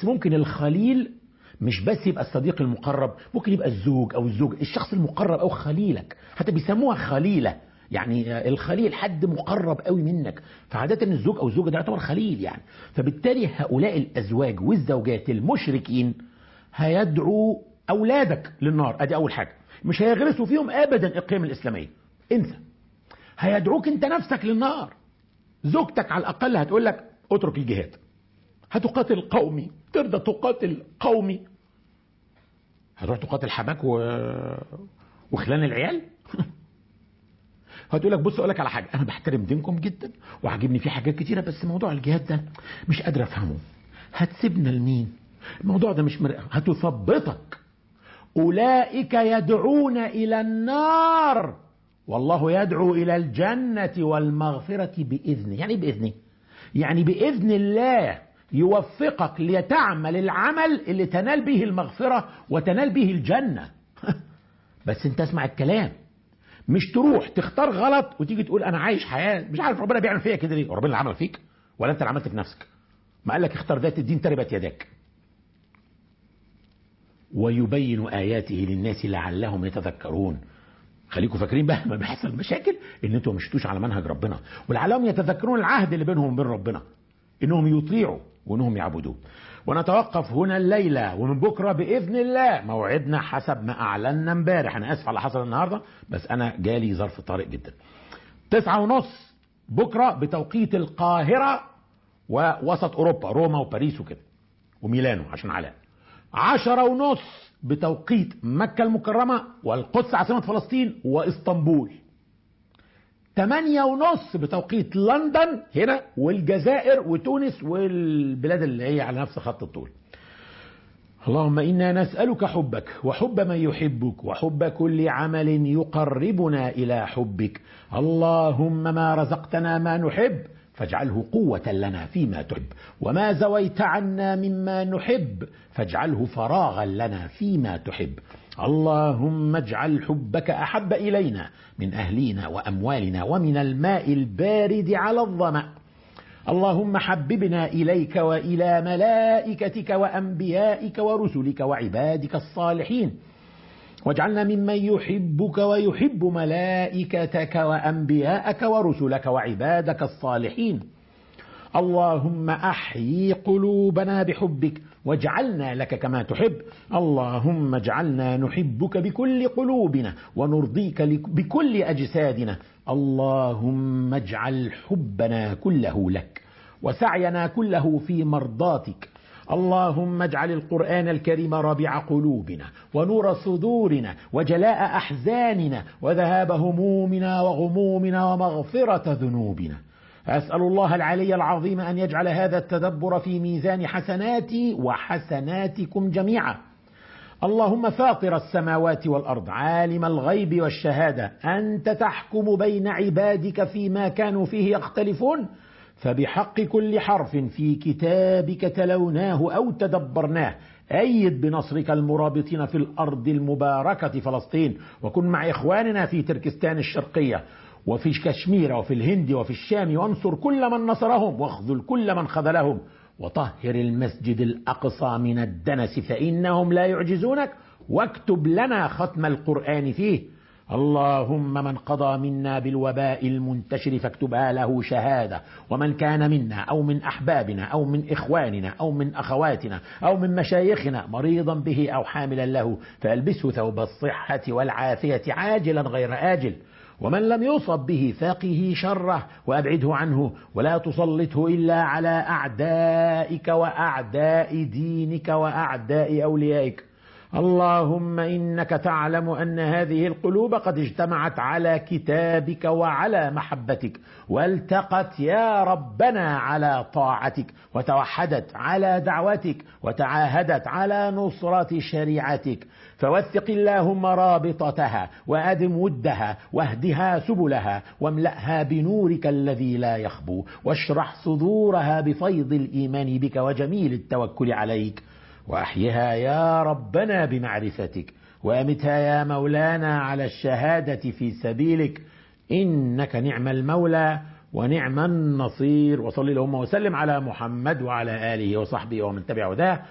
بس ممكن الخليل مش بس يبقى الصديق المقرب ممكن يبقى الزوج او الزوج الشخص المقرب او خليلك حتى بيسموها خليله يعني الخليل حد مقرب قوي منك فعادة الزوج او الزوجة ده يعتبر خليل يعني فبالتالي هؤلاء الازواج والزوجات المشركين هيدعوا اولادك للنار ادي اول حاجة مش هيغرسوا فيهم ابدا القيم الاسلامية انسى هيدعوك انت نفسك للنار زوجتك على الاقل هتقول لك اترك الجهاد هتقاتل قومي ترضى تقاتل قومي هتروح تقاتل حماك و... وخلان العيال هتقول لك بص اقول لك على حاجه انا بحترم دينكم جدا وعاجبني فيه حاجات كتيره بس موضوع الجهاد ده مش قادر افهمه هتسيبنا لمين الموضوع ده مش مر... هتثبطك اولئك يدعون الى النار والله يدعو الى الجنه والمغفره باذنه يعني باذنه يعني باذن الله يوفقك لتعمل العمل اللي تنال به المغفره وتنال به الجنه بس انت اسمع الكلام مش تروح تختار غلط وتيجي تقول انا عايش حياه مش عارف ربنا بيعمل فيا كده ليه ربنا اللي عمل فيك ولا انت اللي عملت في نفسك ما قال لك اختار ذات الدين تربت يداك ويبين اياته للناس لعلهم يتذكرون خليكم فاكرين بقى ما بيحصل مشاكل ان انتوا مشيتوش على منهج ربنا ولعلهم يتذكرون العهد اللي بينهم وبين ربنا انهم يطيعوا وانهم يعبدوه ونتوقف هنا الليلة ومن بكرة بإذن الله موعدنا حسب ما أعلنا امبارح أنا آسف على اللي حصل النهاردة بس أنا جالي ظرف طارئ جدا تسعة ونص بكرة بتوقيت القاهرة ووسط أوروبا روما وباريس وكده وميلانو عشان علاء عشرة ونص بتوقيت مكة المكرمة والقدس عاصمة فلسطين وإسطنبول تمانية ونص بتوقيت لندن هنا والجزائر وتونس والبلاد اللي هي على نفس خط الطول اللهم إنا نسألك حبك وحب من يحبك وحب كل عمل يقربنا إلى حبك اللهم ما رزقتنا ما نحب فاجعله قوة لنا فيما تحب وما زويت عنا مما نحب فاجعله فراغا لنا فيما تحب اللهم اجعل حبك أحب إلينا من أهلينا وأموالنا ومن الماء البارد على الظمأ اللهم حببنا إليك وإلى ملائكتك وأنبيائك ورسلك وعبادك الصالحين واجعلنا ممن يحبك ويحب ملائكتك وأنبياءك ورسلك وعبادك الصالحين اللهم احيي قلوبنا بحبك واجعلنا لك كما تحب اللهم اجعلنا نحبك بكل قلوبنا ونرضيك بكل اجسادنا اللهم اجعل حبنا كله لك وسعينا كله في مرضاتك اللهم اجعل القرآن الكريم ربيع قلوبنا ونور صدورنا وجلاء أحزاننا وذهاب همومنا وغمومنا ومغفرة ذنوبنا أسأل الله العلي العظيم أن يجعل هذا التدبر في ميزان حسناتي وحسناتكم جميعا اللهم فاطر السماوات والأرض عالم الغيب والشهادة أنت تحكم بين عبادك فيما كانوا فيه يختلفون فبحق كل حرف في كتابك تلوناه أو تدبرناه أيد بنصرك المرابطين في الأرض المباركة فلسطين وكن مع إخواننا في تركستان الشرقية وفي كشمير وفي الهند وفي الشام وانصر كل من نصرهم واخذل كل من خذلهم وطهر المسجد الأقصى من الدنس فإنهم لا يعجزونك واكتب لنا ختم القرآن فيه اللهم من قضى منا بالوباء المنتشر فاكتبها له شهادة ومن كان منا أو من أحبابنا أو من إخواننا أو من أخواتنا أو من مشايخنا مريضا به أو حاملا له فألبسه ثوب الصحة والعافية عاجلا غير آجل ومن لم يصب به فاقه شره وابعده عنه ولا تسلطه الا على اعدائك واعداء دينك واعداء اوليائك اللهم انك تعلم ان هذه القلوب قد اجتمعت على كتابك وعلى محبتك والتقت يا ربنا على طاعتك وتوحدت على دعوتك وتعاهدت على نصره شريعتك فوثق اللهم رابطتها وادم ودها واهدها سبلها واملاها بنورك الذي لا يخبو واشرح صدورها بفيض الايمان بك وجميل التوكل عليك واحيها يا ربنا بمعرفتك وامتها يا مولانا على الشهاده في سبيلك انك نعم المولى ونعم النصير وصلي اللهم وسلم على محمد وعلى اله وصحبه ومن تبع هداه